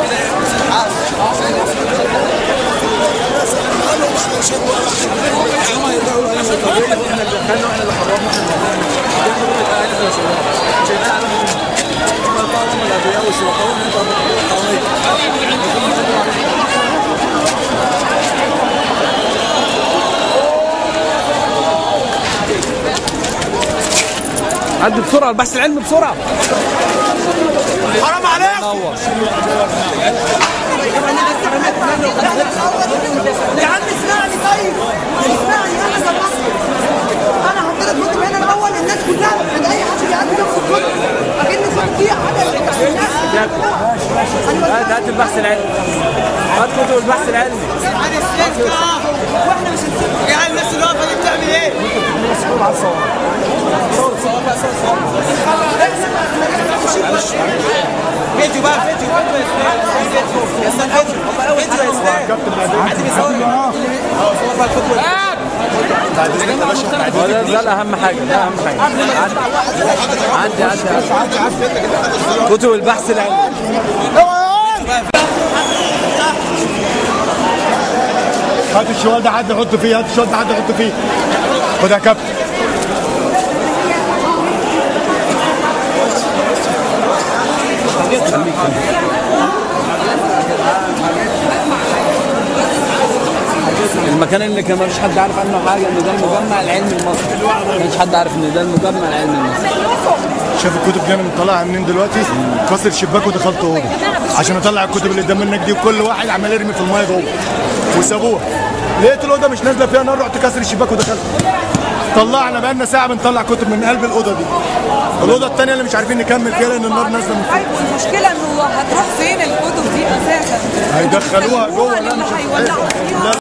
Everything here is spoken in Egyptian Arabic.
عد بسرعه البحث العلمي بسرعه حرام عليك نور يا عم اسمعني طيب اسمعني انا سمعت انا حطيت الكتب هنا الاول الناس كلها كان اي حد بيعدي نفس الكتب اكن كنت في حاجه هات هات البحث العلمي هات كتب البحث العلمي عن السلك واحنا مش هنسيبك يا الناس اللي واقفه دي بتعمل ايه؟ فيديو بقى فيديو فيديو يا اسلام فيديو فيديو يا اسلام عايز يصور صور بقى الكتب هو ده ده الاهم حاجه ده اهم حاجه عدي عدي عدي عدي كتب البحث العلمي هات الشوال ده حد يحط فيه هات الشوال ده حد يحط فيه خد يا كابتن المكان اللي كان مفيش حد عارف عنه حاجه ان ده المجمع العلمي المصري ما كانش حد عارف ان ده المجمع العلمي المصري شايف الكتب دي انا مطلعها منين دلوقتي كسر الشباك ودخلت اوضه عشان اطلع الكتب اللي قدام منك دي وكل واحد عمال يرمي في الميه جوه وسابوها لقيت الاوضه مش نازله فيها نار رحت كسر الشباك ودخلت طلعنا بقالنا ساعه بنطلع كتب من قلب الاوضه دي الاوضه الثانيه اللي مش عارفين نكمل فيها لان النار نازله من فوق ايوه المشكله انه هتروح فين الكتب دي اساسا هيدخلوها جوه لا اللي مش هيولعوا فيها لا